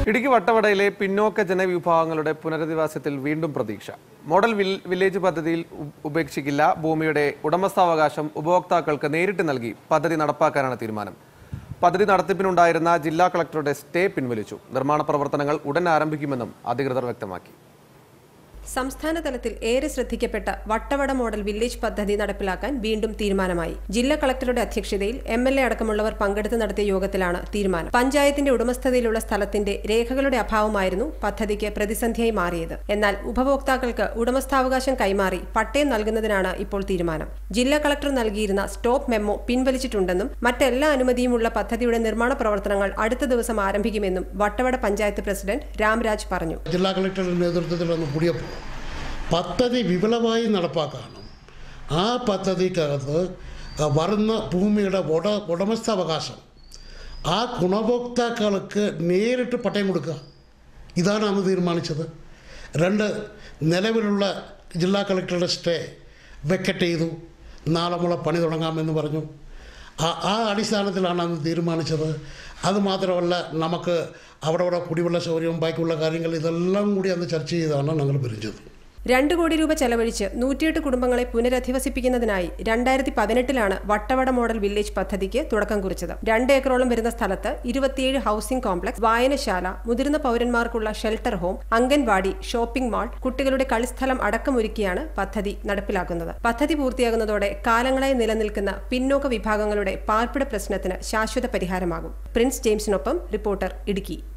ഇടുക്കി വട്ടവടയിലെ പിന്നോക്ക ജനവിഭാഗങ്ങളുടെ പുനരധിവാസത്തിൽ വീണ്ടും പ്രതീക്ഷ മോഡൽ വിൽ- വില്ലേജ് പദ്ധതിയിൽ ഉ- ഉപേക്ഷിക്കില്ല ഭൂമിയുടെ ഉടമസ്ഥാവകാശം ഉപഭോക്താക്കൾക്ക് നേരിട്ട് നൽകി പദ്ധതി നടപ്പാക്കാനാണ് തീരുമാനം പദ്ധതി നടത്തിപ്പിനുണ്ടായിരുന്ന ജില്ലാ കളക്ടറുടെ സ്റ്റേ പിൻവലിച്ചു നിർമ്മാണ പ്രവർത്തനങ്ങൾ ഉടൻ ആരംഭിക്കുമെന്നും അധികൃതർ വ്യക്തമാക്കി സംസ്ഥാന തലത്തിൽ ഏറെ ശ്രദ്ധിക്കപ്പെട്ട വട്ടവട മോഡൽ വില്ലേജ് പദ്ധതി നടപ്പിലാക്കാൻ വീണ്ടും തീരുമാനമായി ജില്ലാ കളക്ടറുടെ അധ്യക്ഷതയിൽ എം എൽ എ അടക്കമുള്ളവർ പങ്കെടുത്ത് നടത്തിയ യോഗത്തിലാണ് തീരുമാനം പഞ്ചായത്തിന്റെ ഉടമസ്ഥതയിലുള്ള സ്ഥലത്തിന്റെ രേഖകളുടെ അഭാവമായിരുന്നു പദ്ധതിക്ക് പ്രതിസന്ധിയായി മാറിയത് എന്നാൽ ഉപഭോക്താക്കൾക്ക് ഉടമസ്ഥാവകാശം കൈമാറി പട്ടയം നൽകുന്നതിനാണ് ഇപ്പോൾ തീരുമാനം ജില്ലാ കളക്ടർ നൽകിയിരുന്ന സ്റ്റോപ്പ് മെമ്മോ പിൻവലിച്ചിട്ടുണ്ടെന്നും മറ്റെല്ലാ അനുമതിയുമുള്ള പദ്ധതിയുടെ നിർമ്മാണ പ്രവർത്തനങ്ങൾ അടുത്ത ദിവസം ആരംഭിക്കുമെന്നും വട്ടവട പഞ്ചായത്ത് പ്രസിഡന്റ് രാംരാജ് പറഞ്ഞു ജില്ലാ കളക്ടറുടെ നേതൃത്വത്തിൽ ഒന്ന് കൂടിയപ്പോൾ പദ്ധതി വിപുലമായി നടപ്പാക്കാനും ആ പദ്ധതിക്കകത്ത് വരുന്ന ഭൂമിയുടെ ഉട ഉടമസ്ഥാവകാശം ആ ഗുണഭോക്താക്കൾക്ക് നേരിട്ട് പട്ടയം കൊടുക്കുക ഇതാണ് അന്ന് തീരുമാനിച്ചത് രണ്ട് നിലവിലുള്ള ജില്ലാ കളക്ടറുടെ സ്റ്റേ വെക്കറ്റ് ചെയ്തു നാളെ മുള പണി തുടങ്ങാമെന്ന് പറഞ്ഞു ആ ആ അടിസ്ഥാനത്തിലാണ് അന്ന് തീരുമാനിച്ചത് അതുമാത്രമല്ല നമുക്ക് അവിടെ അവിടെ കുടിവെള്ള സൗകര്യവും ബാക്കിയുള്ള കാര്യങ്ങൾ ഇതെല്ലാം കൂടി അന്ന് ചർച്ച ചെയ്താണ് ഞങ്ങൾ പിരിഞ്ഞത് രണ്ട് കോടി രൂപ ചെലവഴിച്ച് നൂറ്റിയെട്ട് കുടുംബങ്ങളെ പുനരധിവസിപ്പിക്കുന്നതിനായി രണ്ടായിരത്തി പതിനെട്ടിലാണ് വട്ടവട മോഡൽ വില്ലേജ് പദ്ധതിക്ക് തുടക്കം കുറിച്ചത് രണ്ട് ഏക്കറോളം വരുന്ന സ്ഥലത്ത് ഇരുപത്തിയേഴ് ഹൌസിംഗ് കോംപ്ലക്സ് വായനശാല മുതിർന്ന പൗരന്മാർക്കുള്ള shelter home anganwadi shopping mall കുട്ടികളുടെ കളിസ്ഥലം അടക്കമൊരുക്കിയാണ് പദ്ധതി നടപ്പിലാക്കുന്നത് പദ്ധതി പൂർത്തിയാകുന്നതോടെ കാലങ്ങളായി നിലനിൽക്കുന്ന പിന്നോക്ക വിഭാഗങ്ങളുടെ പാർപ്പിട പ്രശ്നത്തിന് ശാശ്വത പരിഹാരമാകും പ്രിൻസ് ജെയിംസിനൊപ്പം റിപ്പോർട്ടർ ഇടുക്കി